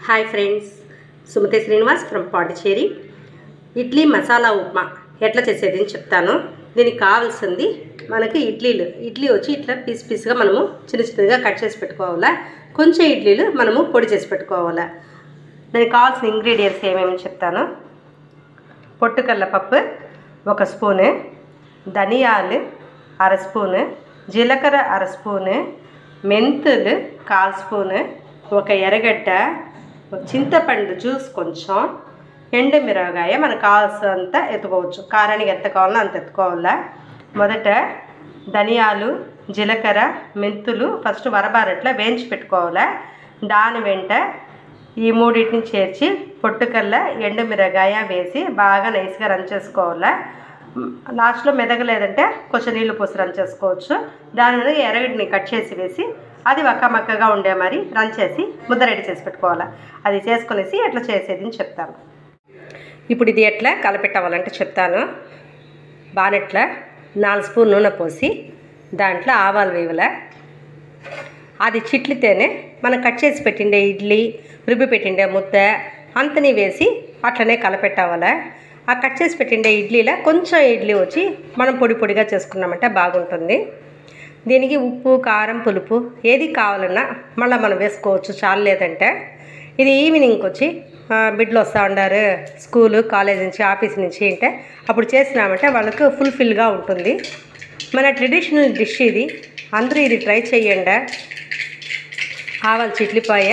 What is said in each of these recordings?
hi friends Sumathi Srinivas from Pondicherry idli masala upma ఎట్లా చేసేది అని చెప్తాను దీనికి కావాల్సింది మనకి ఇడ్లీలు ఇడ్లీ వచ్చి ఇట్లా పీస్ పీస్గా మనము చిన్న చిన్నగా కట్ చేసి పెట్టుకోవాలా కొంచెం ఇడ్లీలు మనము పొడి చేసి పెట్టుకోవాలా దానికి కావాల్సిన ఇంగ్రీడియంట్స్ ఏమేమి చెప్తాను పొట్టుకల్ల పప్పు ఒక స్పూను ధనియాలు అర స్పూను జీలకర్ర అర స్పూను మెంతులు కాల్ స్పూను ఒక ఎర్రగడ్డ ఒక చింతపండు జ్యూస్ కొంచెం ఎండుమిరగాయ మనకు కావాల్సినంత ఎత్తుకోవచ్చు కారానికి ఎంత కావాలో అంత ఎత్తుకోవాలా మొదట ధనియాలు జీలకర్ర మెంతులు ఫస్ట్ వరబారట్లా వేయించి పెట్టుకోవాలా దాని వెంట ఈ మూడింటిని చేర్చి పొట్టుకల్ల ఎండుమిరగాయ వేసి బాగా నైస్గా రన్ చేసుకోవాలా లాస్ట్లో మెదగలేదంటే కొంచెం నీళ్లు పోసి రన్ చేసుకోవచ్చు దాని మీద ఎర్రగడ్డని కట్ చేసి వేసి అది వక్క మక్కగా ఉండే మరి రన్ చేసి ముద్ద రెడీ చేసి పెట్టుకోవాలి అది చేసుకునేసి ఎట్లా చేసేది అని చెప్తాను ఇప్పుడు ఇది ఎట్లా కలపెట్టవాలంటే చెప్తాను బానెట్లా నాలుగు స్పూన్ నూనె పోసి దాంట్లో ఆవాలు వేయవల అది చిట్లితేనే మనం కట్ చేసి పెట్టిండే ఇడ్లీ రుబ్బి పెట్టిండే ముద్ద అంతని వేసి అట్లనే కలపెట్టవాల ఆ కట్ చేసి పెట్టిండే ఇడ్లీలో కొంచెం ఇడ్లీ వచ్చి మనం పొడి పొడిగా చేసుకున్నామంటే బాగుంటుంది దీనికి ఉప్పు కారం పులుపు ఏది కావాలన్నా మళ్ళీ మనం వేసుకోవచ్చు చాలు లేదంటే ఇది ఈవినింగ్కి వచ్చి ఆ, బిడ్డలు వస్తూ ఉండారు స్కూలు కాలేజ్ నుంచి ఆఫీస్ నుంచి అంటే అప్పుడు చేసినామంటే వాళ్ళకు ఫుల్ఫిల్గా ఉంటుంది మన ట్రెడిషనల్ డిష్ ఇది అందరూ ఇది ట్రై చేయండి ఆవాలు చిట్లిపాయ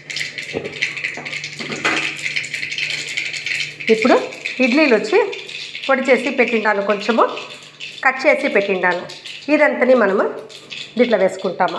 ఇప్పుడు ఇడ్లీలు వచ్చి పొడి చేసి పెట్టిండాను కొంచెము కట్ చేసి పెట్టిండాను ఇదంతని మనము దీంట్లో వేసుకుంటాము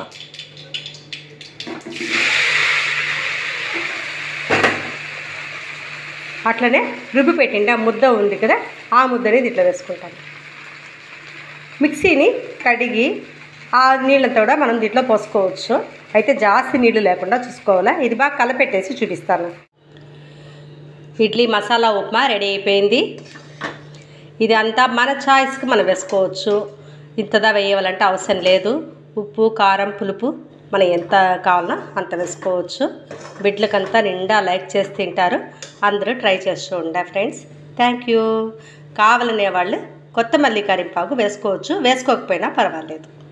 అట్లనే రుబ్బి పెట్టిండే ఆ ముద్ద ఉంది కదా ఆ ముద్దని దీంట్లో వేసుకుంటాము మిక్సీని కడిగి ఆ నీళ్ళంతా కూడా మనం దీంట్లో పోసుకోవచ్చు అయితే జాస్తి నీళ్ళు లేకుండా చూసుకోవాలా ఇది బాగా కలపెట్టేసి చూపిస్తాను ఇడ్లీ మసాలా ఉప్మా రెడీ అయిపోయింది ఇది అంతా మన చాయిస్కి మనం వేసుకోవచ్చు ఇంతదా వేయాలంటే అవసరం లేదు ఉప్పు కారం పులుపు మనం ఎంత కావాలన్నా అంత వేసుకోవచ్చు బిడ్డలకంతా నిండా లైక్ చేసి తింటారు అందరూ ట్రై చేస్తూ ఉండే ఫ్రెండ్స్ థ్యాంక్ యూ కావాలనే వాళ్ళు కొత్త మల్లి కరింపాకు వేసుకోవచ్చు వేసుకోకపోయినా పర్వాలేదు